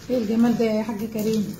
ايه الجمال ده يا حاج كريم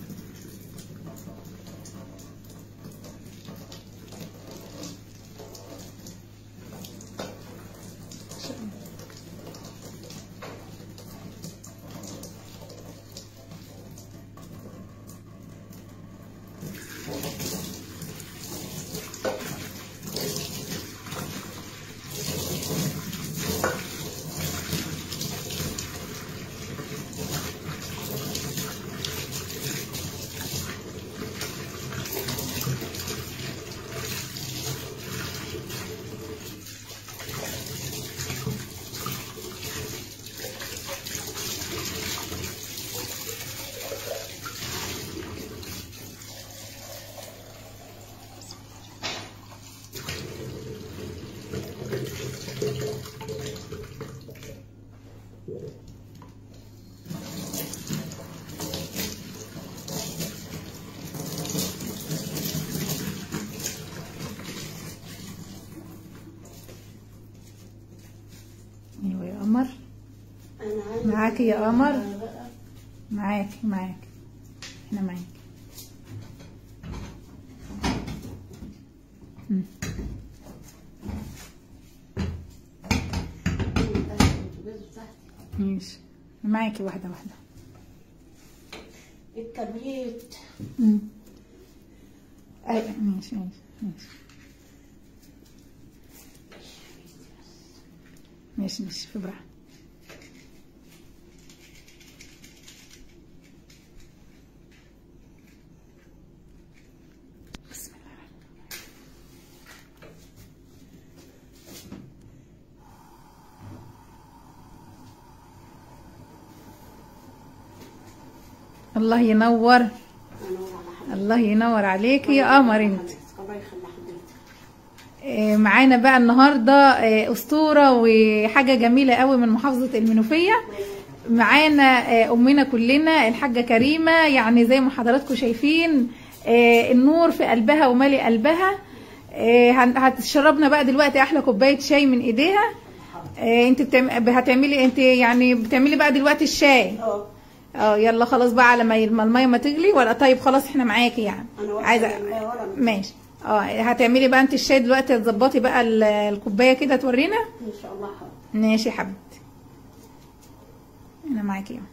ايوه يا قمر انا عايزه معاكي يا قمر بقى معاكي معاكي احنا معاكي مم. البوتاجاز بتاعتي ماشي معاكي واحدة واحدة الكبريت مم. ايوه ماشي ماشي ماشي ماشي ماشي في براحة بسم الله الرحمن الرحيم. الله ينور انا على الله ينور عليكي يا قمر انت الله يخلي حضرتك آه، معانا بقى النهارده آه، اسطوره وحاجه جميله قوي من محافظه المنوفيه معانا آه، امنا كلنا الحاجه كريمه يعني زي ما حضراتكم شايفين آه، النور في قلبها ومالي قلبها آه، هن- هتشربنا بقى دلوقتي احلى كوبايه شاي من ايديها آه، انت بتعم... هتعملي انت يعني بتعملي بقى دلوقتي الشاي اه اه يلا خلاص بقى على ما ما الميه ما تغلي ولا طيب خلاص احنا معاكي يعني انا واقفة عايزه بالله ورا من- ماشي اه هتعملي بقى انت الشاي دلوقتي هتظبطي بقى ال- الكوبايه كده تورينا ان شاء الله حاضر ماشي يا حبيبتي انا معاكي اهو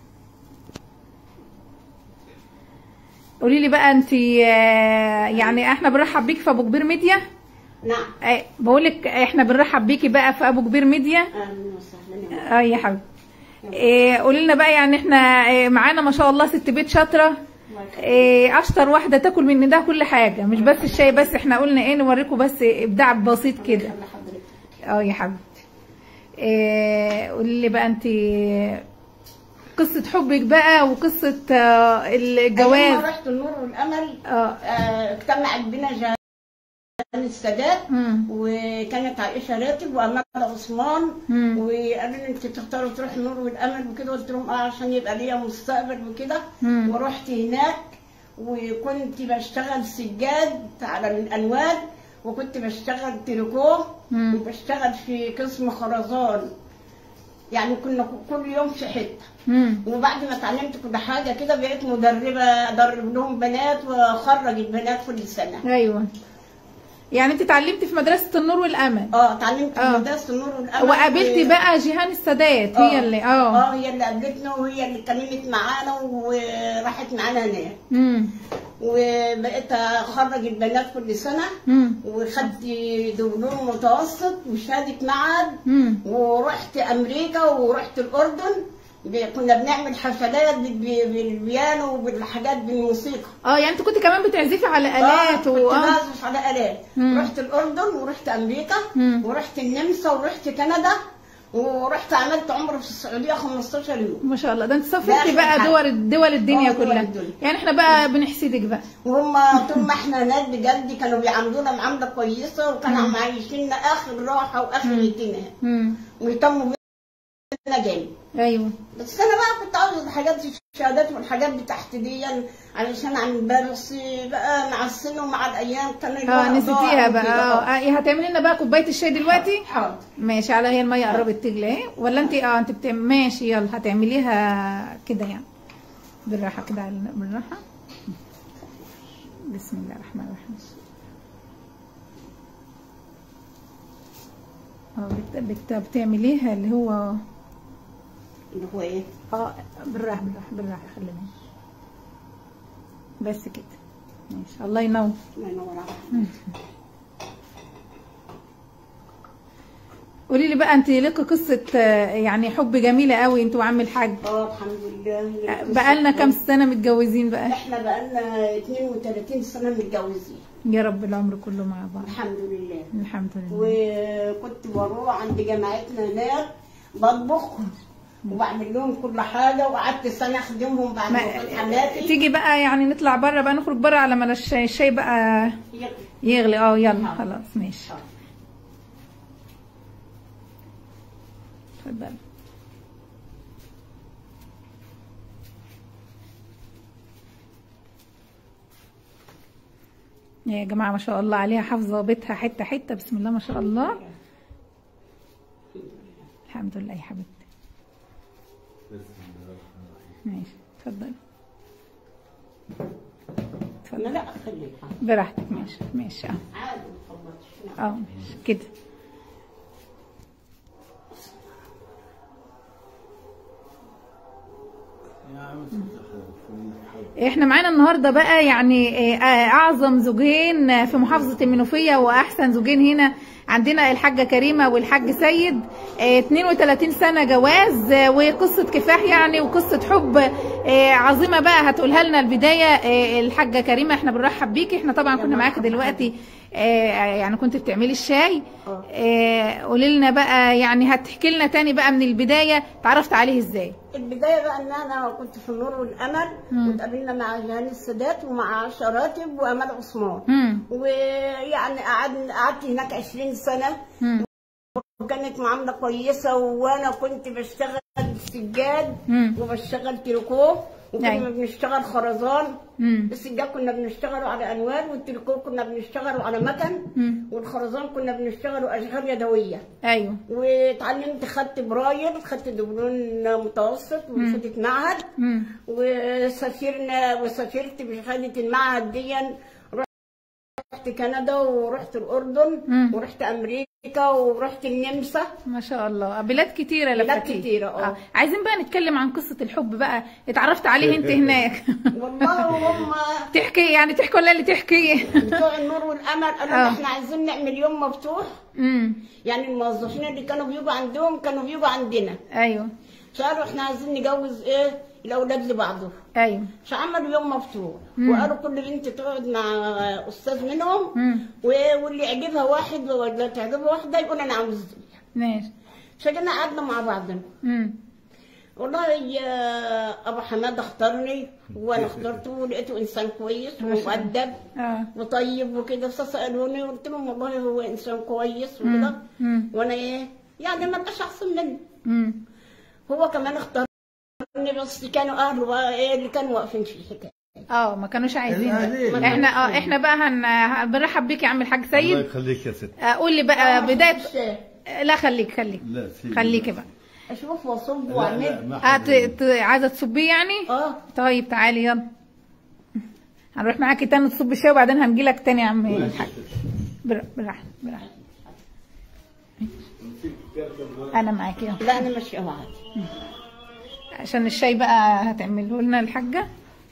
قولي لي بقى انت يعني احنا بنرحب بيكي في ابو كبير ميديا نعم بقول لك احنا بنرحب بيكي بقى في ابو كبير ميديا اهلا وسهلا يا اه يا حبيبتي إيه قولي لنا بقى يعني احنا إيه معانا ما شاء الله ست بيت شاطره الله يخليك. إيه اشطر واحده تاكل من ده كل حاجه مش بس الشاي بس احنا قلنا ايه نوريكم بس ابداع بسيط كده يخلي حضرتك اه يا حبيبتي إيه قولي لي بقى انت قصه حبك بقى وقصه آه، أيام الجواز ما رحت النور والامل اه آه، اجتمعت بنا جهان السادات مم. وكانت عائشه راتب وامال عثمان مم. وقالوا لي انت تختاروا تروح النور والامل وكده قلت لهم اه عشان يبقى ليا مستقبل وكده مم. ورحت هناك وكنت بشتغل سجاد على الالوان وكنت بشتغل تريكو مم. وبشتغل في قسم خرزان يعني كنا كل يوم في حته مم. وبعد ما اتعلمت كل حاجه كده بقيت مدربه ادرب لهم بنات واخرج البنات كل سنه ايوه يعني انت اتعلمتي في مدرسه النور والامل اه اتعلمت آه. في مدرسه النور والامل وقابلتي و- بقى جيهان السادات هي آه. اللي اه اه هي اللي قابلتنا وهي اللي اتكلمت معانا وراحت معانا هناك امم وبقيت اخرج البنات كل سنه امم وخدت دبلوم متوسط وشهاده معهد امم ورحت امريكا ورحت الاردن ب- كنا بنعمل حفلات بال- بالبيانو وبالحاجات بالموسيقى اه يعني انت كنت كمان بتعزفي على الات آه و كنت اه بعزف على آلات مم. رحت الأردن ورحت أمريكا مم. ورحت النمسا ورحت كندا ورحت عملت عمرة في السعودية 15 يوم ما شاء الله ده انت ده سافرتي آخر بقى حاجة. دول دول الدنيا آه، دول كلها الدنيا. يعني احنا بقى بنحسدك بقى وهم طول ما احنا هناك بجد كانوا بيعاملونا معاملة كويسة وكانوا معيشيننا آخر راحة وآخر اهتمام امم ويهتموا بينا جامد ايوه بس انا بقى كنت عاوز الحاجات الشهادات والحاجات بتاعت دي علشان اعمل بس بقى مع السن ومع الايام كان اه الوقت نسيتيها ضاع بقى وكده. اه آه، هتعملي لنا بقى كوبايه الشاي دلوقتي حاضر ماشي على هي الميه قربت تغلي اهي ولا انت اه انت بتعملي ماشي يلا هتعمليها كده يعني بالراحه كده على بالراحه بسم الله الرحمن الرحيم اه بت- بت- بتعمليها اللي هو اللي هو ايه اه بالراحه بالراحه بالراحه خلينا بس كده ماشي الله ينور الله ينور عليك قولي لي بقى انت لك قصه آه، يعني حب جميله قوي انت وعم الحاج اه الحمد لله بقالنا كام سنه متجوزين بقى احنا بقالنا 32 سنه متجوزين يا رب العمر كله مع بعض الحمد لله الحمد لله وكنت بروح عند جماعتنا هناك بطبخ وبعمل لهم كل حاجه وقعدت سنه اخدمهم بعد ما وفاه حماتي تيجي بقى يعني نطلع بره بقى نخرج بره على ما الشاي الشاي بقى يغلي اه يلا خلاص ماشي اتفضل يا جماعة ما شاء الله عليها حافظة بيتها حتة حتة بسم الله ما شاء الله الحمد لله يا حبيبتي ماشي اتفضلي انا لا خليك براحتك ماشي ماشي اه عادي ما تفضلش اه ماشي كده احنا معانا النهارده بقى يعني آه، اعظم زوجين آه، في محافظه المنوفيه واحسن زوجين هنا عندنا الحاجه كريمه والحاج سيد آه، 32 سنه جواز آه، وقصه كفاح يعني وقصه حب آه، عظيمه بقى هتقولها لنا البدايه آه، الحاجه كريمه احنا بنرحب بيكي احنا طبعا كنا معاكي دلوقتي آه، يعني كنت بتعملي الشاي آه، قولي لنا بقى يعني هتحكي لنا تاني بقى من البدايه تعرفت عليه ازاي البدايه بقى ان انا كنت في النور والامل واتقابلنا مع جهان السادات ومع شراتب وامال عثمان امم ويعني قعدنا قعدت هناك 20 سنه امم وكانت معامله كويسه وانا كنت بشتغل سجاد مم. وبشتغل تريكو وكنا أيوة. بنشتغل خرزان امم السجاد كنا بنشتغله على انوار والتريكو كنا بنشتغله على مكن مم. والخرزان كنا بنشتغله اشغال يدويه ايوه واتعلمت خدت برايل خدت دبلون متوسط وخدت معهد امم وسافرنا وسافرت بشهادة المعهد دي رحت كندا ورحت الأردن مم. ورحت أمريكا ورحت النمسا ما شاء الله بلاد كتيرة بلاد لفتي كتيرة، اه. عايزين بقى نتكلم عن قصة الحب بقى اتعرفت عليه انت هناك والله هم تحكي يعني تحكي ولا اللي تحكي بتوع النور والأمل قالوا اه. لنا احنا عايزين نعمل يوم مفتوح امم يعني الموظفين اللي كانوا بيجوا عندهم كانوا بيجوا عندنا ايوه فقالوا احنا عايزين نجوز ايه الأولاد لبعضهم ايوه فعملوا يوم مفتوح مم. وقالوا كل بنت تقعد مع أستاذ منهم امم و- واللي يعجبها واحد ولا تعجبها واحده يقول انا عاوز دي ماشي فجينا قعدنا مع بعضنا امم والله يا ابو حماد اختارني وانا اخترته ولقيته انسان كويس ما شاء الله. ومؤدب اه وطيب وكده فسالوني قلت لهم والله هو انسان كويس وكده امم وانا ايه يعني ما بقاش احسن منه امم هو كمان اختارني بس كانوا اهله بقى ايه اللي كانوا واقفين في الحكايه اه ما كانوش عايزين الأهلين. احنا اه احنا بقى هن بنرحب بيك يا عم الحاج الله سيد يخليك يا ست آه، قول لي بقى بداية بدايه لا خليك خليك لا سيدي خليكي بقى اشوف واصب لا لا واعمل ما آه، ت- حد- ت- عايزة تصبيه يعني اه طيب تعالي يلا هنروح معاكي تاني تصب الشاي وبعدين هنجي لك تاني يا عم الحاج بر- بالراحه بالراحه انا معاكي يلا لا انا ماشيه معاك عشان الشاي بقى هتعمله لنا الحاجه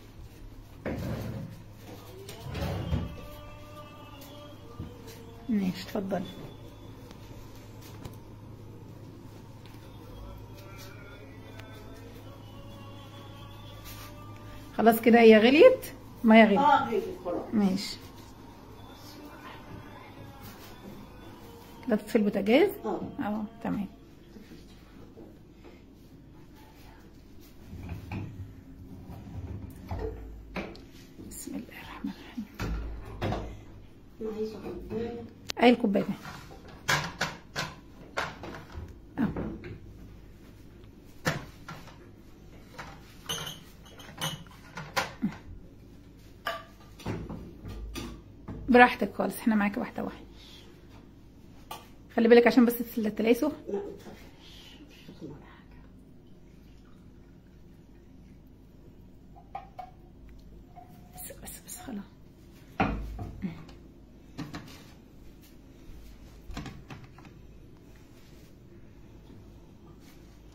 ماشي اتفضلي خلاص كده هي غليت ما هي غليت اه هيك خلاص ماشي كده تطفي البوتاجاز اه اه تمام بسم الله الرحمن الرحيم انا عايزه كوبايه اي الكوبايه دي اه براحتك خالص احنا معاكي واحده واحده خلي بالك عشان بس تلاقي سخن لا ما تخافيش مش سخنة ولا حاجة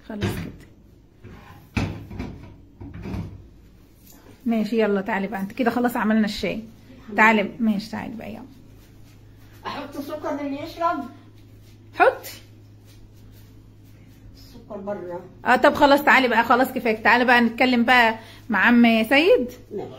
خلاص كده ماشي يلا تعالي بقى انت كده خلاص عملنا الشاي تعالي ماشي تعالي بقى يلا احط سكر اللي يشرب حطي السكر بره اه طب خلاص تعالي بقى خلاص كفايه تعالي بقى نتكلم بقى مع عم سيد ماشي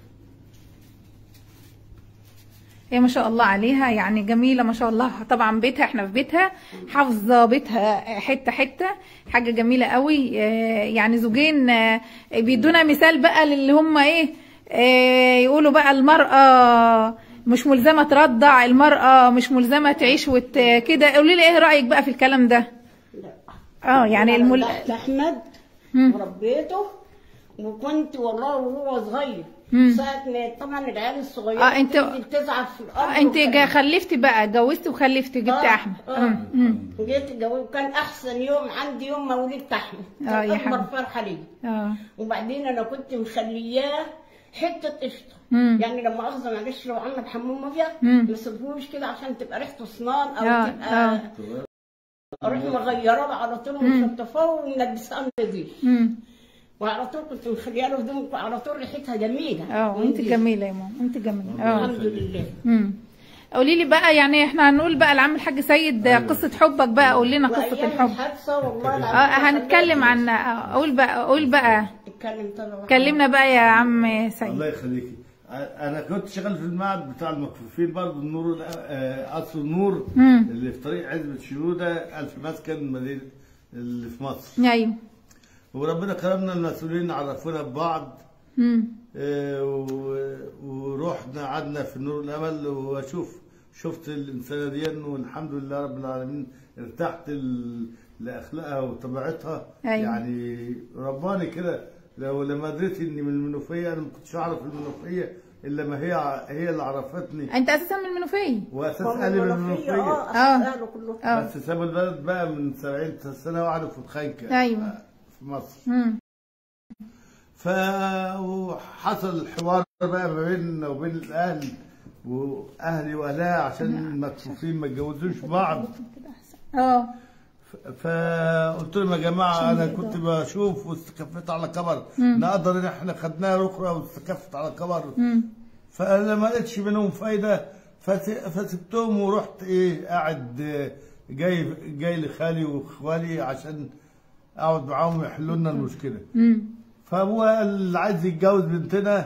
هي ما شاء الله عليها يعني جميلة ما شاء الله طبعا بيتها احنا في بيتها حافظة بيتها حتة حتة حاجة جميلة قوي آه، يعني زوجين آه، بيدونا مثال بقى للي هم ايه آه، يقولوا بقى المرأة مش ملزمة ترضع المرأة مش ملزمة تعيش وت كده قولي لي ايه رأيك بقى في الكلام ده لا اه يعني أنا المل... رضعت احمد مم. وربيته وكنت والله وهو صغير مم. ساعة ما طبعا العيال الصغيرة آه، أنت- بتنزل تزعل في الأرض آه، انت وكده. جا خلفتي بقى اتجوزتي وخلفتي جبت آه، احمد آه. مم، مم. جيت اتجوزت وكان أحسن يوم عندي يوم مولد احمد آه، كان يا أكبر حبيبي. فرحة لي اه وبعدين أنا كنت مخلياه حتة قشطة مم. يعني لما أخذ معلش لو عمل حمام مافيا مم. ما سيبهوش كده عشان تبقى ريحته صنان أو آه، تبقى آه. أروح مغيرة له على طول ومشطفاه وملبساه نضيف مم. وعلى طول كنت مخليه له هدوم على طول ريحتها جميله اه وانت ونضيفة. جميله يا ماما انت جميله اه الحمد لله امم قولي لي بقى يعني احنا هنقول بقى لعم الحاج سيد قصه حبك بقى قول لنا قصه وأيام الحب الحادثه والله اه العظيم هنتكلم عن آه، قول بقى قول بقى اتكلم طبعا كلمنا بقى يا عم الله سيد يخليكي انا كنت شغال في المعهد بتاع المكفوفين برضه النور آه، قصر النور مم. اللي في طريق عزبة شنودة ألف مسكن مدينة اللي في مصر ايوه وربنا كرمنا المسؤولين عرفونا ببعض امم آه، و- ورحنا قعدنا في نور الامل واشوف شفت الانسانه دي والحمد لله رب العالمين ارتحت ل- لاخلاقها وطبيعتها أيوة. يعني رباني كده لو لما دريت اني من المنوفيه انا ما كنتش اعرف المنوفيه الا ما هي ع- هي اللي عرفتني انت اساسا من المنوفيه واساس والله اهلي من المنوفية، المنوفيه اه آه. أصل اهله كله اه بس سابوا البلد بقى من 70 سنه وقعدوا في الخنكه أيوة. في مصر امم فحصل الحوار بقى ما بيننا وبين الاهل واهلي واهلها عشان المكفوفين ما يتجوزوش بعض اه فقلت لهم يا جماعه انا كنت بشوف واستكفيت على كبر نقدر ان احنا خدناها اخرى واستكفت على كبر امم فانا ما لقيتش منهم فايده فس- فسبتهم ورحت ايه قاعد آه، جاي جاي لخالي واخوالي عشان اقعد معاهم يحلوا لنا المشكله امم فابوها اللي عايز يتجوز بنتنا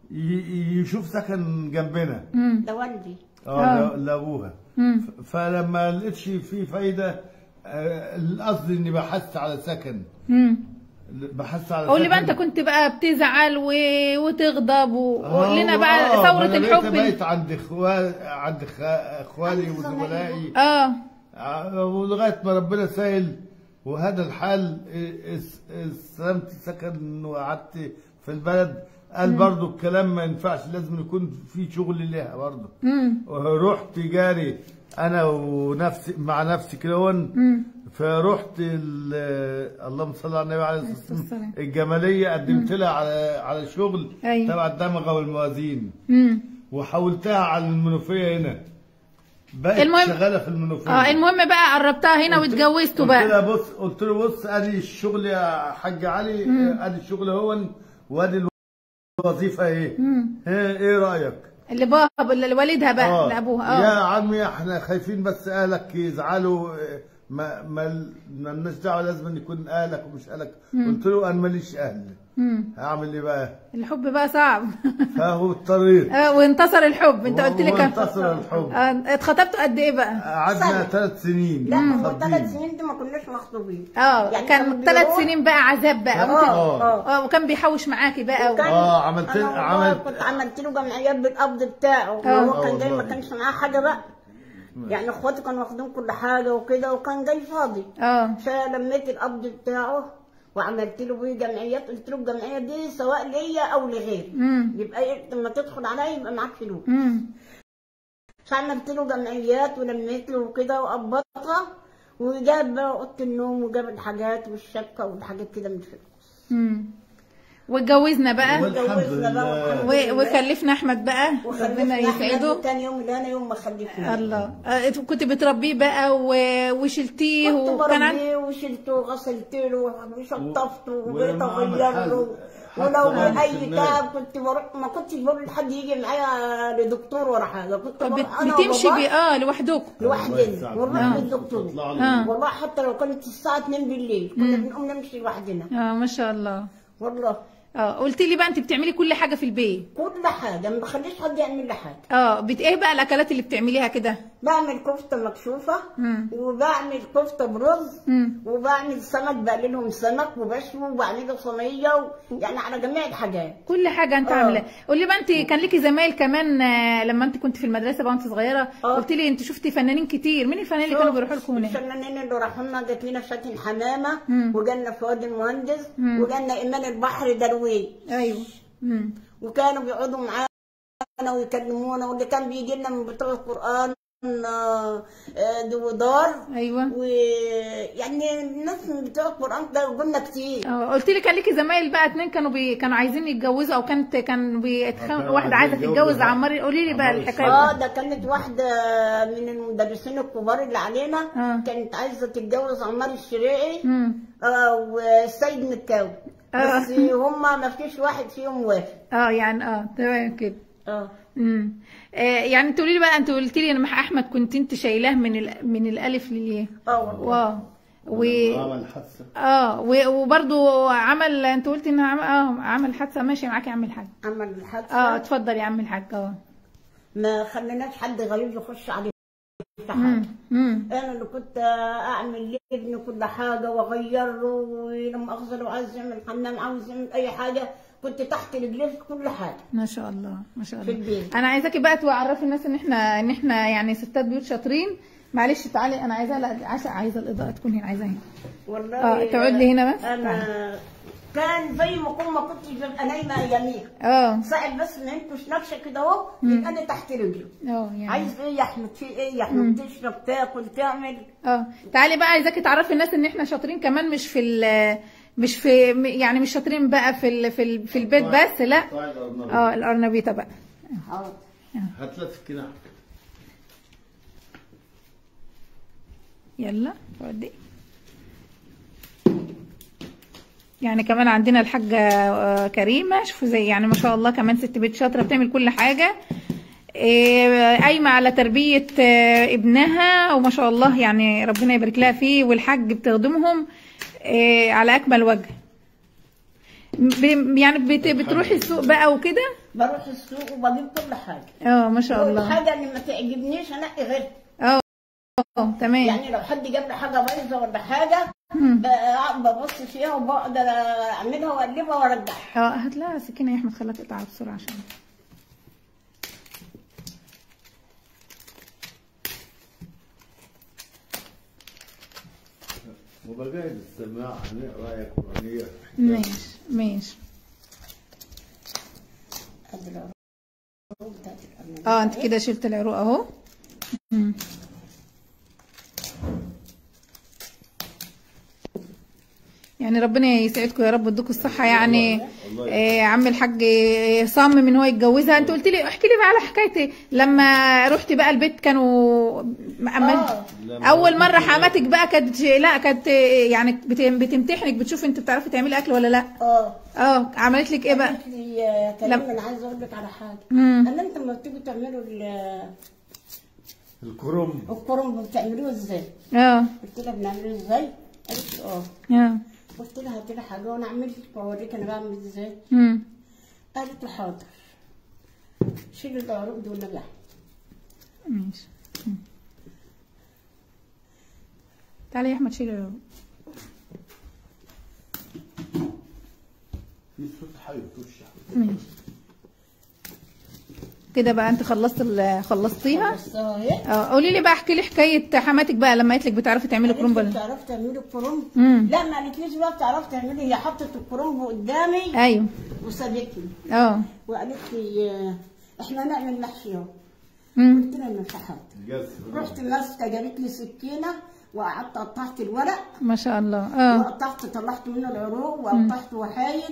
ي- يشوف سكن جنبنا امم ده والدي اه آه. ل- لابوها امم ف- فلما لقيتش فيه فايده آه، القصد اني بحثت على سكن امم بحثت على قول لي بقى سكن. انت كنت بقى بتزعل و... وتغضب وقول لنا آه، بقى آه، ثوره أنا بقيت الحب بقيت عند اخوال عند خ- اخوالي وزملائي اه آه، ولغايه ما ربنا سهل وهذا الحال آه، اس- استلمت سكن وقعدت في البلد قال برضو الكلام ما ينفعش لازم يكون في شغل ليها برضو امم رحت جاري انا ونفسي مع نفسي كده ون امم فرحت ال- اللهم صل على النبي عليه الصلاه والسلام. والسلام الجماليه قدمت لها على على شغل أيوة. تبع الدمغه والموازين امم وحولتها على المنوفيه هنا بقت المهم- شغاله في المنوفيه اه المهم بقى قربتها هنا قلت- واتجوزتوا قلت بقى لها بص قلت له بص ادي الشغل يا حاج علي آه، ادي الشغل هون وادي الوظيفه ايه امم ها، ايه رايك اللي بابا اللي والدها بقى آه. لابوها يا اه عمي احنا خايفين بس اهلك يزعلوا آه، ما ما مالناش دعوه لازم أن يكون اهلك ومش اهلك قلت له انا ماليش اهل امم هعمل ايه بقى الحب بقى صعب فهو اضطريت آه وانتصر الحب انت قلت لي كان وانتصر الحب آه اتخطبتوا قد ايه بقى قعدنا سنة. ثلاث سنين لا هو مخطوبين. ثلاث سنين دي ما كناش مخطوبين اه يعني كان كانوا ثلاث بيروحوا- سنين بقى عذاب بقى اه وانت- آه. اه وكان بيحوش معاكي بقى و... وكان- آه، عملت- أنا والله عملت- كنت عملت له جمعيات بالقبض بتاعه آه. وهو كان جاي ما والله. كانش معاه حاجه بقى يعني اخواتي كانوا واخدين كل حاجه وكده وكان جاي فاضي اه فلميت القبض بتاعه وعملت له بيه جمعيات قلت له الجمعيه دي سواء ليا او لغيري امم يبقى إيه لما تدخل عليا يبقى معاك فلوس امم فعملت له جمعيات ولميت له كده وقبضتها وجاب بقى اوضه النوم وجاب الحاجات والشبكه والحاجات كده من الفلوس امم واتجوزنا بقى والحمد اتجوزنا بقى لله و- وكلفنا احمد بقى ربنا وخلفنا يسعده احمد تاني يوم اللي انا يوم ما خلفنا الله آه، كنت بتربيه بقى و- وشلتيه كنت وكان عن... بربيه وشلته وغسلت له وشطفته وبقيت ولما عمل اغير حادث- له حادثة ولو غالب في اي الناس. تعب كنت بروح ما كنتش بقول لحد يجي معايا لدكتور ولا حاجه كنت بت- بروح انا بتمشي وبابا بي اه لوحدكم الله لوحدنا يسعدك. ونروح آه. للدكتور تطلع آه. له والله حتى لو كانت الساعه 2 بالليل كنا بنقوم نمشي لوحدنا اه ما شاء الله والله اه قلت لي بقى انت بتعملي كل حاجه في البيت كل حاجه ما بخليش حد يعمل لي حاجه اه بت ايه بقى الاكلات اللي بتعمليها كده بعمل كفته مكشوفه مم. وبعمل كفته برز مم. وبعمل سمك بقللهم سمك وبشوي وبعمله صينيه و... يعني على جميع الحاجات كل حاجه انت آه. عاملاها قولي بقى انت كان ليكي زمايل كمان آه، لما انت كنت في المدرسه بقى وانت صغيره آه. قلت لي انت شفتي فنانين كتير مين الفنانين اللي كانوا بيروحوا لكم هناك الفنانين اللي راحوا لنا جات لنا فاتن حمامه مم. وجالنا فؤاد المهندس مم. وجالنا ايمان البحر درويش ايوه مم. وكانوا بيقعدوا معانا ويكلمونا واللي كان بيجي لنا من بتوع القران آه، آه، دوودار ايوه ويعني الناس من بتوع القران ده قلنا كتير اه قلت لي كان ليكي زمايل بقى اتنين كانوا بي... كانوا عايزين يتجوزوا او كانت كان بيتخ... كانوا واحده عايزه عايزين تتجوز يتجوزوا. عمار قولي لي بقى عمار الحكايه اه دي. ده كانت واحدة من المدرسين الكبار اللي علينا آه. كانت عايزة تتجوز عمار الشريعي مم. آه والسيد مكاوي آه. بس هما ما فيش واحد فيهم وافق اه يعني اه تمام كده اه امم آه يعني تقولي لي بقى انت قلت لي انا مع احمد كنت انت شايلاه من ال... من الالف للياء اه والله واو و عمل حادثه اه و- وبرضو عمل انت قلت ان عمل اه عمل حادثه ماشي معاكي اعمل حاجه عمل الحادثة اه اتفضل يا عم الحاج اه ما خليناش حد غريب يخش عليه في امم حاجة امم انا اللي كنت اعمل لابني كل حاجه واغير له ولما اخذ لو عايز يعمل حمام عاوز يعمل اي حاجه كنت تحت رجليه في كل حاجه ما شاء الله ما شاء في الله البيت. انا عايزاكي بقى تعرفي الناس ان احنا ان احنا يعني ستات بيوت شاطرين معلش تعالي انا عايزه لا عايزه عايزه الاضاءه تكون هنا عايزاها هنا والله اه تقعد لي هنا بس انا كان زي ما اكون ما كنتش ببقى نايمه اياميها اه ساعد بس ما ينكش نفسك كده اهو يبقى انا تحت رجله اه يعني عايز ايه يا احمد في ايه يا احمد تشرب تاكل تعمل اه تعالي بقى عايزاكي تعرفي الناس ان احنا شاطرين كمان مش في ال مش في يعني مش شاطرين بقى في ال في, ال في البيت بس لا طيب أرنب. اه الارنبيطه بقى حاضر هات لك الكناح يلا ودي يعني كمان عندنا الحاجة آه، كريمة شوفوا زي يعني ما شاء الله كمان ست بيت شاطرة بتعمل كل حاجة إيه، قايمة على تربية آه، ابنها وما شاء الله يعني ربنا يبارك لها فيه والحاج بتخدمهم إيه، على أكمل وجه ب- يعني بت- بتروحي السوق بقى وكده بروح السوق وبجيب كل حاجه اه ما شاء الله والحاجه اللي ما تعجبنيش انقي غيرها اه اه تمام يعني لو حد جاب لي حاجه بايظه ولا حاجه مم. ب- ببص فيها وبقدر اعملها واقلبها وارجعها اه هات لها سكينة يا احمد خليها تقطع بسرعة عشان وبجهز السماع هنقرا آية قرآنية ماشي ماشي ادي العروق بتاعت الأرنبيط. اه انت كده شلت العروق اهو مم. يعني ربنا يسعدكم يا رب ويديكم الصحة يعني والله. آه عم الحاج صمم ان هو يتجوزها انت قلت لي احكي لي بقى على حكايتي لما رحت بقى البيت كانوا عمال آه. اول مرة حماتك بقى كانت لا كانت يعني بت- بتمتحنك بتشوف انت بتعرفي تعملي اكل ولا لا اه اه عملت لك ايه بقى قالت لي يا كريم لم- انا عايزه اقول لك على حاجه مم. قال لي انتوا لما بتيجوا تعملوا ال- الكرنب الكرنب بتعملوه ازاي؟ اه قلت لها بنعمله ازاي؟ قالت لي اه اه قلت لها هاتي لي حاجه وانا اعمل لك واوريك انا بعمل ازاي مم. قالت لي حاضر شيل العروق دول بقى ماشي مم. تعالي يا احمد شيل العروق في صوت حي ترشح ماشي كده بقى انت خلصت ال- خلصتيها بس اهي اه قولي لي بقى احكي لي حكايه حماتك بقى لما قالت لك بتعرفي تعملي قالت كرومب لي ولا بتعرفي تعملي الكرنب؟ امم لا ما قالتليش بقى بتعرفي تعملي هي حطت الكرنب قدامي ايوه وسابتني اه وقالت لي آه، احنا نعمل محشي اهو امم قلت لها مش حاضر جس رحت ماسكه جابت لي سكينه وقعدت قطعت الورق ما شاء الله اه وقطعت طلعت منه العروق وقطعت وحايد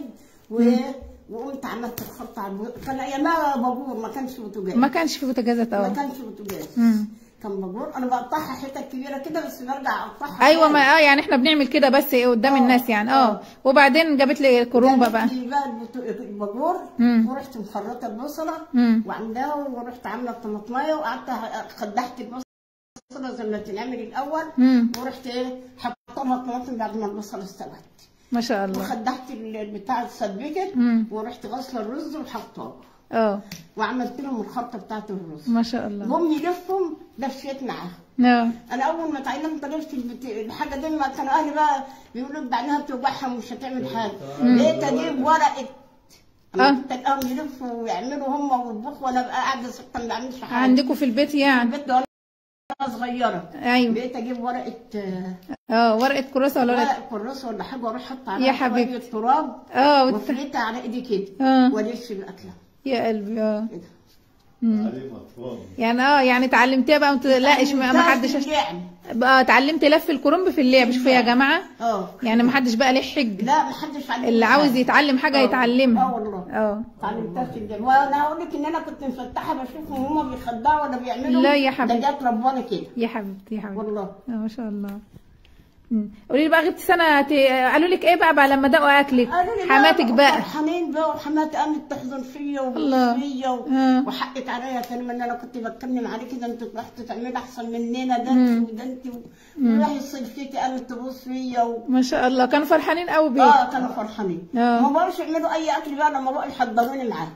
و... وقمت عملت الخط على البو... كان ايامها بابور ما كانش بوتاجاز ما كانش في بوتاجازات ما اه كانش بوتاجاز مم. كان بابور انا بقطعها حتت كبيره كده بس برجع اقطعها ايوه ما تاني. اه يعني احنا بنعمل كده بس قدام آه، الناس يعني اه آه. وبعدين جابت لي كرومبه بقى جابت لي بقى البتو- البابور مم. ورحت مخرطه البصله مم. وعاملاها ورحت عامله الطماطمايه وقعدت خدحت البصله زي ما بتنعمل الاول مم. ورحت ايه حطيت لها الطماطم بعد ما البصله استوت ما شاء الله وخدحت البتاع اتسبكت مم. ورحت غاسله الرز وحطاه اه وعملت لهم الخلطه بتاعت الرز ما شاء الله هم يلفهم لفيت معاهم اه انا اول ما اتعلمت لفت البت- الحاجه دي ما كانوا اهلي بقى بيقولوا لي بعدها بتوجعها ومش هتعمل حاجه لقيت اجيب ورقه آه. اما كنت الاقيهم يلفوا ويعملوا هم ويطبخوا وانا ابقى قاعده ساكته ما بعملش حاجه عندكم في البيت يعني البيت ده وانا صغيره ايوه بقيت اجيب ورقه آه، اه ورقه كراسه ولا ورقه ورقه كراسه ولا حاجه واروح احط يا عليها حبيبتي. شويه تراب اه وت... وافردها على ايدي كده اه والف الاكله يا قلبي اه كده مم. عليه مطفال يعني اه يعني اتعلمتيها بقى وانت لا إيش ما ما حدش يعني بقى اتعلمت لف الكرنب في اللعب شوفوا يا جماعه اه يعني ما حدش بقى ليه حج لا ما حدش علمني اللي عاوز حاجة. يتعلم حاجه آه. يتعلمها اه والله اه اتعلمتها في الجامعه وانا هقول لك ان انا كنت مفتحه بشوفهم هما بيخدعوا ولا بيعملوا لا يا حبيبتي. ده جت ربنا كده يا حبيبتي يا حبيبتي والله اه ما شاء الله مم. قولي لي بقى غبتي سنه ت... قالوا لك ايه بقى, بقى لما دقوا اكلك قالوا لي حماتك بقى فرحانين بقى وحماتي قامت تحضن فيا الله. وتبص فيا و... آه. وحقت عليا كلمه ان انا كنت بتكلم عليك كده انت رحت تعملي احسن مننا ده انت وده انت وراحت صيفتي قامت تبص فيا و... ما شاء الله كانوا فرحانين قوي بيك اه كانوا فرحانين آه. ما بقوش يعملوا اي اكل بقى لما بقوا يحضروني معاهم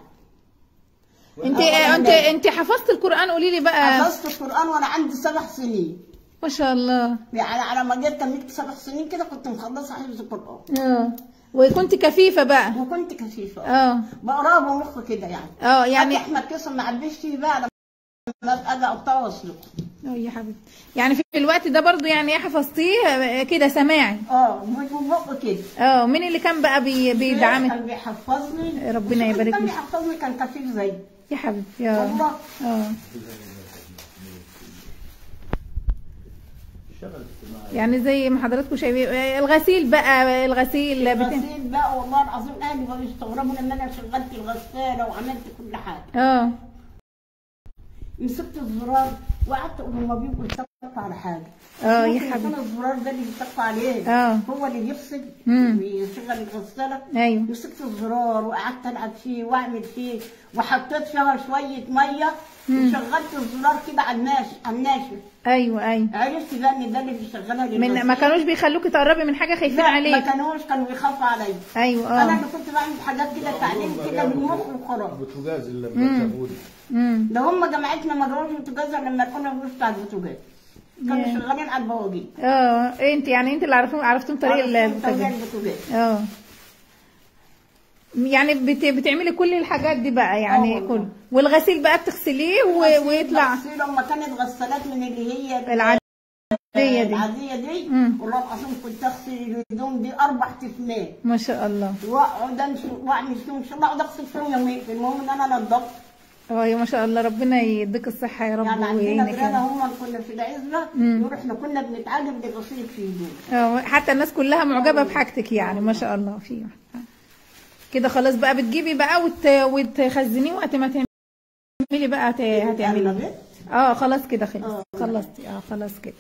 انت آه. انت انت حفظت القران قولي لي بقى حفظت القران وانا عندي سبع سنين ما شاء الله يعني على ما جيت تميت سبع سنين كده كنت مخلصه حفظ القران اه وكنت كفيفه بقى وكنت كفيفه اه بقراه بمخ كده يعني اه يعني يعني احمد قسم ما عبيش فيه بقى لما ابقى اجي اقطعه واسلقه اه يا حبيبتي يعني في الوقت ده برضو يعني ايه حفظتيه آه، كده سماعي اه من بقه كده اه مين اللي كان بقى بي بيدعمك كان بيحفظني ربنا وفي يبارك كان لك. بيحفظني كان خفيف زي يا حبيبتي اه والله اه شغل اجتماعي يعني زي ما حضراتكم شايفين آه، الغسيل بقى الغسيل بت... غسيل بقى والله العظيم اهلي بقوا يستغربوا لما انا شغلت الغساله وعملت كل حاجه اه مسكت الزرار وقعدت اقول هما بيبقوا يتفقوا على حاجه اه يا ممكن يكون حبيبتي الزرار ده اللي بيتفقوا عليه اه هو اللي بيفصل مم. ويشغل الغساله ايوه مسكت الزرار وقعدت العب فيه واعمل فيه وحطيت فيها شويه ميه وشغلت الزرار كده على الناشف على الناشف ايوه ايوه عرفت بقى ان ده اللي بيشغلها من للغسيل. ما كانوش بيخلوكي تقربي من حاجه خايفين لا ما عليك كانوش كانوا بيخافوا عليا ايوه انا اه اللي كنت بعمل حاجات كده تعليم كده بالمخ وخلاص بوتاجاز اللي بتشغله امم ده هم جماعتنا ما جابوش بوتاجاز إلا لما كنا بنروح بتاع البوتاجاز كانوا ياه. شغالين على البواجين اه انت يعني انت اللي عرفتم عرفتم طريق عرفتوا طريق البوتاجاز البوتاجاز اه يعني بت... بتعملي كل الحاجات دي بقى يعني آه والله. كل والغسيل بقى بتغسليه و... ويطلع غسيل لما كانت غسالات من اللي هي العادية دي العادية دي مم. والله العظيم كنت اغسل الهدوم دي اربع تفنات ما شاء الله واقعد امشي واعمل فيهم ان شاء الله اقعد اغسل فيهم يومين المهم ان انا نضفت اه يا ما شاء الله ربنا يديك الصحة يا رب يعني عندنا ويعينك جيراننا يا رب. هم كنا في العزبه مم. يقولوا احنا كنا بنتعجب بغسيل في هدوم اه حتى الناس كلها معجبة بحاجتك يعني ما شاء الله في كده خلاص بقى بتجيبي بقى وت... وتخزنيه وقت ما تعملي بقى ت... هتعملي بيت اه خلاص كده خلص آه. خلصتي اه خلاص كده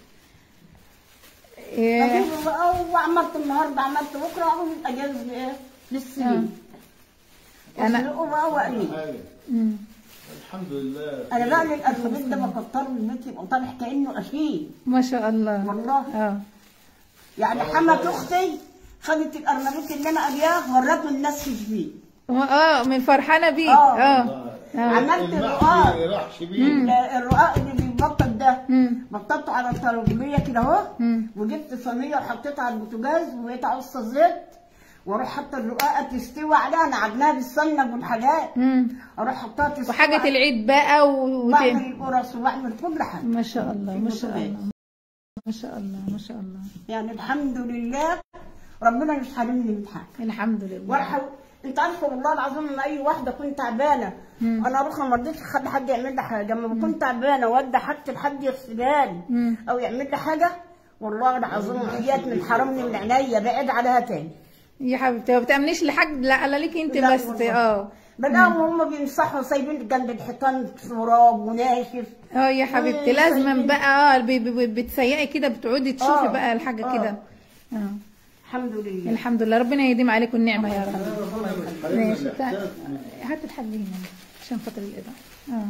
إيه أجيبه بقى وعملت النهارده عملت بكره اقوم اجهز ايه للسنين أنا- اسلقه بقى واقليه حاجه مم. الحمد لله انا بقى الارنبيط ده بكتره البيت يبقى طالع كانه اشيل ما شاء الله والله اه يعني حمات اختي خدت الارنبيط اللي انا قلياه ورته الناس فيه اه من فرحانة بيك آه. اه اه عملت المحشي الرقاق راح شبيه ال- الرقاق اللي بيبطط ده مم. بططته على الطربيه كده اهو مم. وجبت صينيه وحطيتها على البوتاجاز وبقيت اقص زيت واروح حاطه الرقاقه تستوي عليها انا عجناها بالسمنه والحاجات مم. اروح حطها تستوي وحاجة العيد بقى و... وت... بعمل القرص وبعمل كل حاجه ما شاء الله ما شاء البوتاجاز. الله ما شاء الله ما شاء الله يعني الحمد لله ربنا مش حارمني من حاجه الحمد لله وارحم انت عارفه والله العظيم ان اي واحده كنت تعبانه مم. انا اروح ما رضيتش اخلي حد يعمل لي حاجه لما كنت تعبانه وادي حاجتي لحد يغسلها لي مم. او يعمل لي حاجه والله العظيم حاجات من حرمني من عينيا بعد عليها تاني يا حبيبتي ما بتامنيش لحد لا لا ليكي انت لا بس والله. اه بدأوا هم بيمسحوا سايبين جنب الحيطان تراب وناشف اه يا حبيبتي إيه، لازما طيب. بقى اه بي- بي- بتسيقي كده بتقعدي تشوفي آه، بقى الحاجه آه. كده اه الحمد لله الحمد لله ربنا يديم عليكم النعمه يا رب ماشي تع- هات الحاج هنا عشان خاطر الاضاءه اه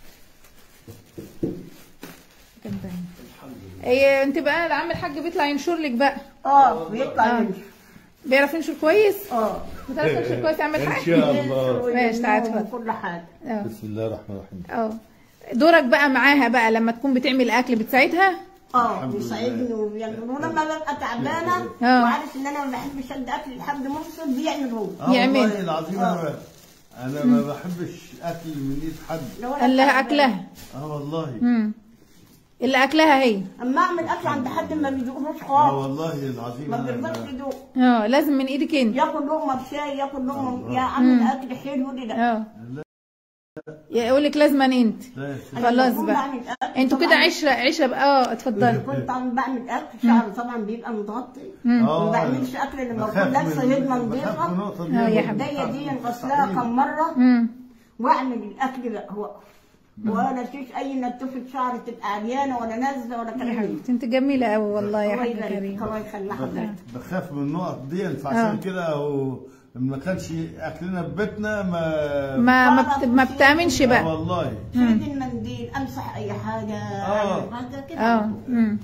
جنب هنا. ايه انت بقى عم الحاج بيطلع ينشر لك بقى اه بيطلع آه. يمشي بيعرف ينشر كويس اه بتعرف تنشر كويس يعمل ان حاجه شاء الله ماشي، تعال اتفضل. كل حاجه اه بسم الله الرحمن الرحيم اه دورك بقى معاها بقى لما تكون بتعمل اكل بتساعدها اه الحمد بيساعدني وبيعمل ولما ببقى تعبانه آه. وعارف ان انا ما بحبش ادي اكل لحد مرسل بيعمل هو اه يعمل. والله العظيم انا انا ما بحبش اكل من ايد حد لو أنا قال لها تعبانة. اكلها اه والله امم اللي اكلها هي اما اعمل اكل عند حد ما بيدوقهوش اه خالص والله العظيم ما أنا- بيرضاش أنا- يدوق اه لازم من ايدك انت ياكل لقمه بشاي ياكل لقمه يا عم الاكل حلو يقول لي لا اه يقول لك لازما انت لا يا شيخ. أنا خلاص بكون بقى. بعمل أكل انتوا كده طبعاً. عشره عشره بقى اه اتفضلي كنت عم بعمل اكل شعري طبعا بيبقى متغطي آه، ما بعملش اكل لما بخاف اكون لابسه من- هدمه بخاف من نظيفه النقطة دي آه، يا برضه. ايديا دي غسلاها كم مره امم واعمل الاكل بقى هو ولا فيش اي نتفه شعر تبقى عريانه ولا نازله ولا يا كلام من حبيبتي انت جميله قوي والله يا الله حاجه يبارك فيك، كريمه الله يخلي حضرتك بخاف من النقط دي آه. فعشان كده هو ما كانش اكلنا في بيتنا ما ما ما, بت... ما بتامنش آه بقى والله شيل المنديل امسح اي حاجه آه. اعمل حاجه كده اه امم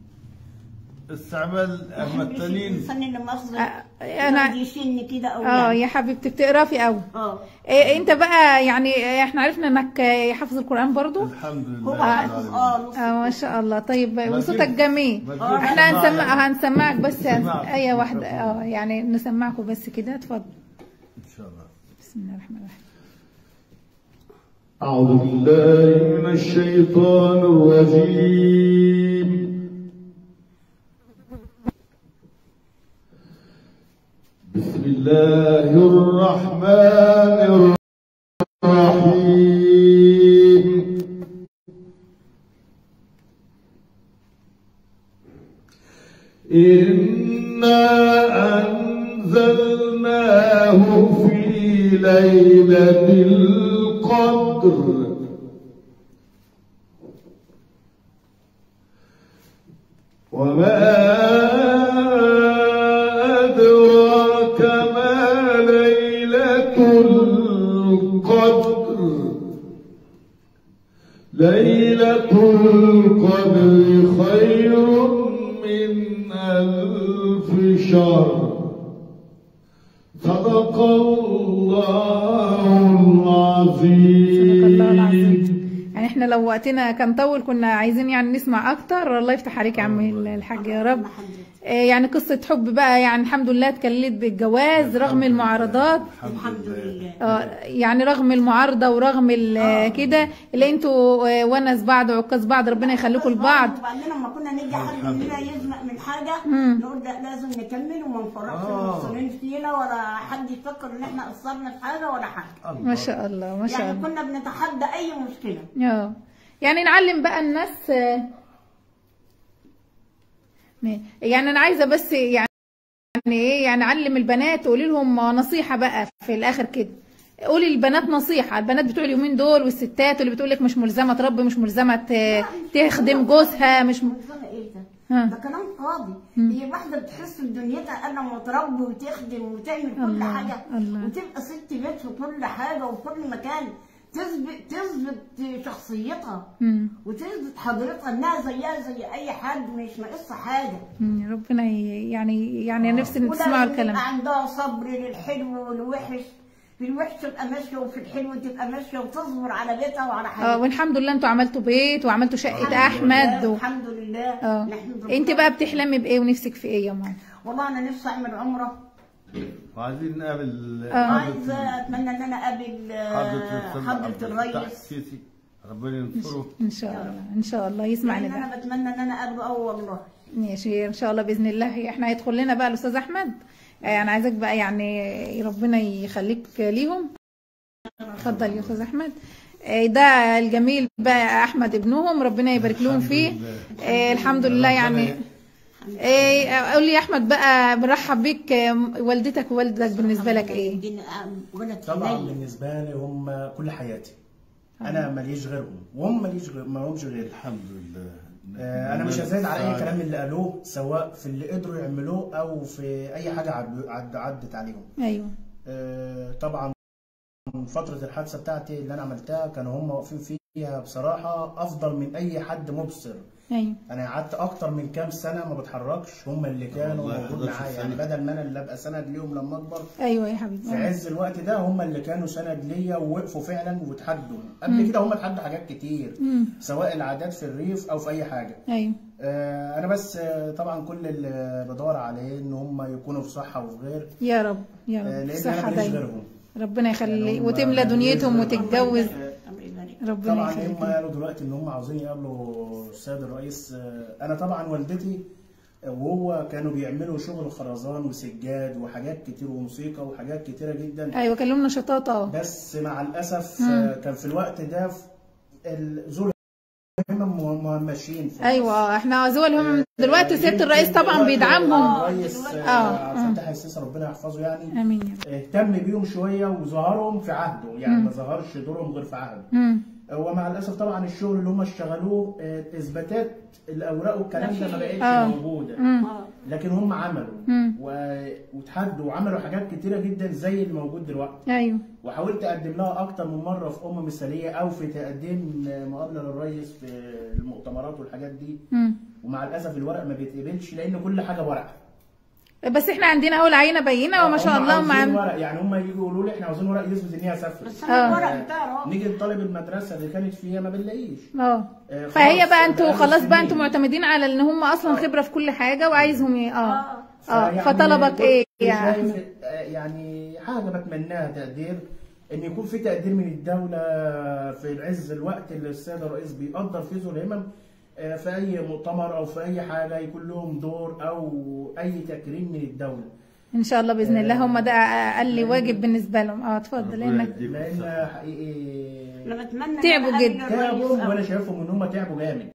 استعمال اما التانيين الانسان اللي مؤاخذه آه، أنا- يشن كده او اه يعني. يا حبيبتي بتقرافي قوي اه إيه انت بقى يعني إيه، احنا عرفنا انك آه، حافظ القران برضو الحمد هو لله حافظ رب اه العالمين. نص اه ما شاء الله طيب ما وصوتك تجيب- جميل ما تجيب احنا سماعة هنسمع يعني. هنسمعك بس سماعة. ايه واحده اه يعني نسمعكم بس كده اتفضل ان شاء الله بسم الله الرحمن الرحيم أعوذ بالله من الشيطان الرجيم بسم الله الرحمن الرحيم إنا أنزلناه في ليلة القدر وما أدراك ما ليلة القدر ليلة القدر خير من ألف شهر صدق الله العظيم صدق الله العظيم يعني احنا لو وقتنا كان طول كنا عايزين يعني نسمع اكتر الله يفتح عليك يا عم الحاج يا رب آه، يعني قصة حب بقى يعني الحمد لله اتكلت بالجواز رغم المعارضات الحمد لله اه يعني رغم المعارضة ورغم ال- كده اللي انتوا آه، ونس بعض وعكاز بعض ربنا يخليكم لبعض وبعدين لما كنا نيجي حد مننا يزنق من حاجه نقول لا لازم نكمل وما نفرقش آه. المصريين فينا ولا حد يفكر ان احنا قصرنا في حاجه ولا حاجه ما شاء الله ما شاء يعني الله كنا بنتحدى اي مشكله اه يعني نعلم بقى الناس آه، ما- يعني انا عايزه بس يعني ايه يعني علم البنات قولي لهم نصيحه بقى في الاخر كده قولي للبنات نصيحه البنات بتوع اليومين دول والستات اللي بتقول لك مش ملزمه تربي مش ملزمه ت- تخدم جوزها مش م... ملزمة ايه ده؟ ها. ده كلام فاضي هي واحده بتحس بدنيتها انا لما تربي وتخدم وتعمل كل الله، حاجه الله. وتبقى ست بيت في كل حاجه وفي كل مكان تثبت تثبت شخصيتها مم. وتثبت حضرتها انها زيها زي اي حد مش ناقصها حاجه مم. ربنا ي- يعني يعني نفسي تسمعوا ولازم الكلام يبقى عندها صبر للحلو والوحش في الوحش تبقى ماشيه وفي الحلو تبقى ماشيه وتصبر على بيتها وعلى اه حياتها والحمد لله انتوا عملتوا بيت وعملتوا شقه الحمد احمد لله، و... الحمد لله اه نحمد ربنا. انت بقى بتحلمي بايه ونفسك في ايه يا ماما والله انا نفسي اعمل عمره وعايزين نقابل آه. عايزه اتمنى ان انا اقابل آه، حضرة حضره الرئيس السيسي ربنا ينصره ان شاء الله ان شاء الله يسمعنا لان بقى انا بتمنى ان انا اقابله اه والله ماشي ان شاء الله باذن الله احنا هيدخل لنا بقى الاستاذ احمد آه، انا عايزاك بقى يعني ربنا يخليك ليهم اتفضل يا استاذ احمد آه، ده الجميل بقى احمد ابنهم ربنا يبارك لهم فيه آه، الحمد لله يعني إيه قول لي يا احمد بقى بنرحب بيك آه، والدتك ووالدك بالنسبه لك ايه الدنيا- ولد طبعا حنين. بالنسبه لي هم كل حياتي انا ماليش غيرهم وهم ماليش غير ما همش غيري الحمد لله آه، انا مش هزايد على اي كلام اللي قالوه سواء في اللي قدروا يعملوه او في اي حاجه عد- عد- عدت عليهم ايوه آه، طبعا فتره الحادثه بتاعتي اللي انا عملتها كانوا هم واقفين فيها بصراحه افضل من اي حد مبصر ايوه انا قعدت اكتر من كام سنه ما بتحركش هم اللي كانوا والله موجود 11 معايا يعني سنة. بدل ما انا اللي ابقى سند ليهم لما اكبر ايوه يا حبيبي في عز الوقت ده هم اللي كانوا سند ليا ووقفوا فعلا وتحدوا قبل كده هم اتحدوا حاجات كتير مم. سواء العادات في الريف او في اي حاجه ايوه آه، انا بس آه، طبعا كل اللي بدور عليه ان هم يكونوا في صحه وفي غير يا رب يا آه، رب لان صحه انا ماليش دايما غيرهم ربنا يخلي يعني هم وتملى دنيتهم ماليش غيرهم. وتتجوز الله يبارك. ربنا طبعا يخليك هم قالوا دلوقتي ان هم عاوزين يقابلوا السيد الرئيس آه، انا طبعا والدتي آه، وهو كانوا بيعملوا شغل خرزان وسجاد وحاجات كتير وموسيقى وحاجات كتيره جدا ايوه كلمنا شطاطه اه بس مع الاسف آه، كان في الوقت ده في ال- ذو الهمم مهمشين في ايوه احنا ذوق الهم دلوقتي سياده الرئيس طبعا بيدعمهم الرئيس آه، آه، آه. عبد الفتاح السيسي ربنا يحفظه يعني امين يا رب اهتم بيهم شويه وظهرهم في عهده يعني ما ظهرش دورهم غير في عهده مم. ومع الاسف طبعا الشغل اللي هم اشتغلوه آه، اثباتات الاوراق والكلام ده ما بقتش آه. موجوده مم. آه. لكن هم عملوا مم. و- وتحدوا وعملوا حاجات كتيره جدا زي اللي موجود دلوقتي ايوه وحاولت اقدم لها اكتر من مره في ام مثاليه او في تقديم مقابله للرئيس في المؤتمرات والحاجات دي مم. ومع الاسف الورق ما بيتقبلش لان كل حاجه ورق بس احنا عندنا اول عينه بينه وما شاء هم الله عاوزين مع ورق يعني هم يجوا يقولوا لي احنا عاوزين ورق يثبت ان هي سافرت بس آه. انا الورق بتاعه نيجي نطالب المدرسه اللي كانت فيها ما بنلاقيش اه آه، فهي خلاص، بقى انتوا بقالنا خلاص بقى سنين. انتوا معتمدين على ان هم اصلا خبره في كل حاجه وعايزهم ي- اه آه. اه فيعني فطلبك كنت ايه يا شايف، احمد آه، يعني حاجه بتمناها تقدير ان يكون في تقدير من الدوله في عز الوقت اللي السيد الرئيس بيقدر فيه ذو الهمم آه، في اي مؤتمر او في اي حاجه يكون لهم دور او اي تكريم من الدوله ان شاء الله باذن الله هم ده اقل واجب بالنسبه لهم اه اتفضل ربنا لانك يديكم لان الصحة. حقيقي انا بتمنى تعبوا إن أنا جدا. أقابل الرئيس تعبوا أوي. وانا شايفهم ان هم تعبوا جامد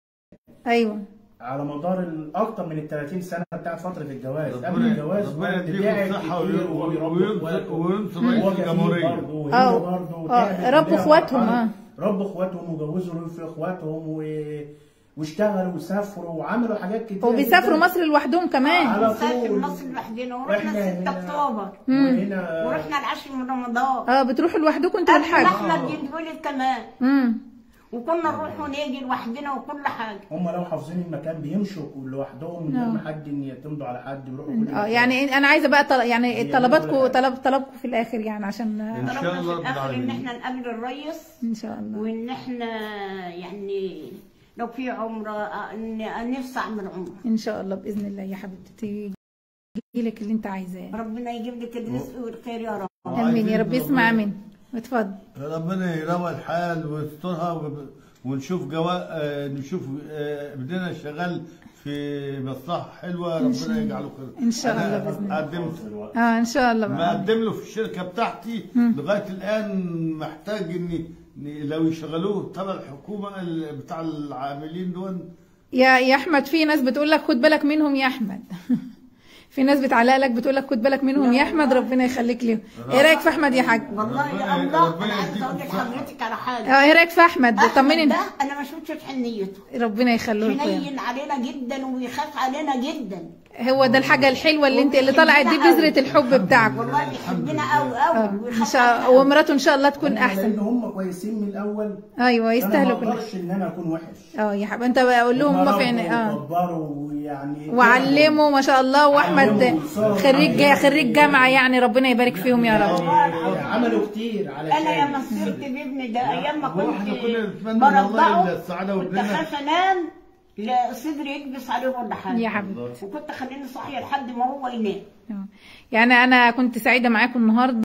ايوه على مدار ال- اكتر من ال 30 سنه بتاعت فتره الجواز قبل ربنا الجواز ربنا الواحد يديكم تعب الصحة كتير وهو بيربي وينصر إخواته. وينصر وهو رئيس كفيل الجمهورية برضه وهي آه. برضه آه، تعبت ربوا وليها إخواتهم، مرحلة. آه. ربوا اخواتهم وجوزوا في اخواتهم و... واشتغلوا وسافروا وعملوا حاجات كتير وبيسافروا مصر لوحدهم كمان على نسافر طول. مصر لوحدنا ورحنا واحنا 6 اكتوبر وهنا ورحنا العاشر من رمضان اه بتروحوا لوحدكم انتوا قبل والحاج احمد يتولد كمان امم وكنا نروح ونيجي لوحدنا وكل حاجه هم لو حافظين المكان بيمشوا لوحدهم من غير ما حد إن يعتمدوا على حد يروحوا كل اه مكان. يعني انا عايزه بقى طل... يعني يعني طلباتكم كل طلب طلبكم في الاخر يعني عشان إن شاء طلبنا الله في رب الاخر ان العالمين. احنا نقابل الريس ان شاء الله وان احنا يعني لو في عمره آه، ان نفسي اعمل عمره ان شاء الله باذن الله يا حبيبتي تيجي لك اللي انت عايزاه ربنا يجيب لك الرزق والخير يا رب امين يا رب اسمع ربنا- امين اتفضل ربنا يروى الحال ويسترها وب- ونشوف جواء آه، نشوف آه، ابننا شغال في مصلحة حلوة ربنا يجعله خير إن شاء أنا الله بإذن الله. قدمت اه ان شاء الله بقى مقدم له في الشركة بتاعتي لغاية الآن محتاج إن إن لو يشغلوه تبع الحكومة ال- بتاع العاملين دول يا يا احمد في ناس بتقول لك خد بالك منهم يا احمد في ناس بتعلق لك بتقول لك خد بالك منهم يا احمد ربنا يخليك ليهم ايه رايك في احمد يا حاج والله ربنا- يا الله ربنا انا عايزه يديكم اقول لك الصحة. حضرتك على حاجه اه ايه رايك في احمد أحمد طمني ده انا ما شفتش في حنيته ربنا يخليه لكم يا رب. حنين علينا جدا وبيخاف علينا جدا هو ده الحاجه الحلوه اللي انت اللي طلعت دي بذره الحب بتاعكم والله بيحبنا قوي اه قوي ان ويخاف شاء علينا الله ومراته ان شاء الله تكون لان احسن هم كويسين من الاول ايوه انا يستاهلوا ما كل اقدرش ان انا اكون وحش اه يا حبيبي انت بقول لهم هم في عين- ربوا اه وكبروا ويعني وعلموا ما شاء الله واحمد علموا. خريج خريج جامعه يعني ربنا يبارك فيهم يا رب يعني عملوا كتير على انا يا مسيرت بابني ده ايام ما هو احنا كنت كنا نتمنى والله برضعه السعادة كنت وابننا اخاف انام لا صدري يكبس عليه ولا حاجه يا حبيبي وكنت اخليني صاحيه لحد ما هو ينام آه. يعني انا كنت سعيده معاكم النهارده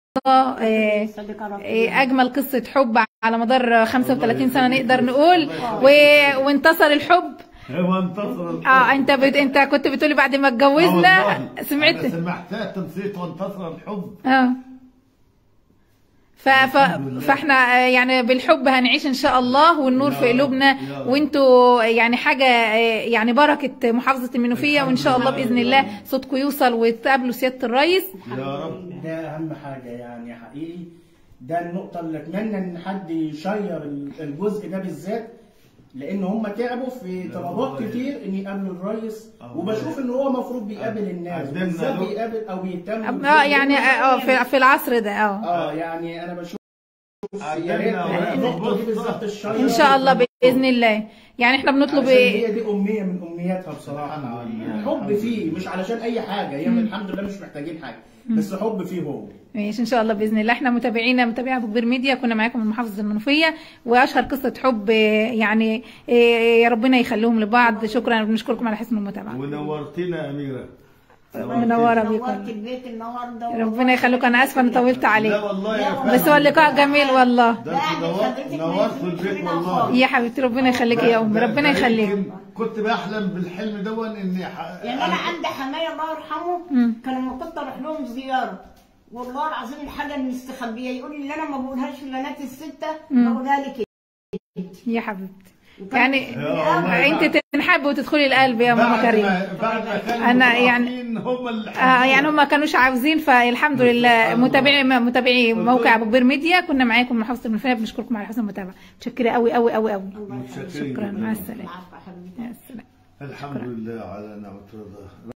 آه، صديقة ربنا. آه، اجمل قصه حب على مدار 35 سنه نقدر نقول و... وانتصر الحب هو انتصر الحب. اه انت بت... انت كنت بتقولي بعد ما آه اتجوزنا والله. سمعت أنا سمعتها تنسيت وانتصر الحب اه ف... ف... فاحنا آه، يعني بالحب هنعيش ان شاء الله والنور في قلوبنا يا رب. وانتوا يعني حاجه آه، يعني بركه محافظه المنوفيه وان شاء الله باذن الله صوتكم يوصل وتقابلوا سياده الرئيس يا رب ده اهم حاجه يعني حقيقي ده النقطه اللي اتمنى ان حد يشير الجزء ده بالذات لان هم تعبوا في طلبات والله. كتير ان يقابلوا الرئيس آه. وبشوف ان هو المفروض بيقابل الناس قدمنا بالذات له. بيقابل او بيهتم اه يعني اه آه، في, في العصر ده اه اه يعني انا بشوف يا قدمنا ريت ورقة النقطه دي بسطة. بالذات الشير ان شاء الله باذن الله يعني احنا بنطلب عشان هي دي امنيه من امنياتها بصراحه الحمد لله. الحب فيه مش علشان اي حاجه هي الحمد لله مش محتاجين حاجه بس حب فيه هو ماشي ان شاء الله باذن الله احنا متابعينا متابعي ابو كبير ميديا كنا معاكم من محافظه المنوفيه واشهر قصه حب آه، يعني آه، يا ربنا يخليهم لبعض شكرا بنشكركم على حسن المتابعه ونورتنا يا اميره منوره نورت بيكم البيت النهارده ربنا يخليكم انا اسفه اني طولت لا عليك والله يا لا فندم. بس هو اللقاء جميل والله ده انت نورت نورت البيت والله يا حبيبتي ربنا يخليك يا ام ده- ربنا ده يخليك يمكن كنت بحلم بالحلم دون اني ح... يعني انا عندي حمايه الله يرحمه مم. كان لما كنت اروح لهم زياره والله العظيم الحاجه المستخبيه يقول لي اللي انا ما بقولهاش في البنات السته بقولها لك يا حبيبتي يعني يا الله. انت تنحب وتدخلي القلب يا ماما بعد كريم ما بعد ما كانوا أنا يعني- مترافقين هم اللي آه يعني هم ما كانوش عاوزين فالحمد لله متابعي متابعي موقع ابو كبير ميديا كنا معاكم من محافظه المنوفيه بنشكركم على حسن المتابعه متشكره قوي قوي قوي قوي متشكرين شكرا جداً. مع السلامه العفو يا حبيبتي مع السلامه الحمد لله على نعمة رضا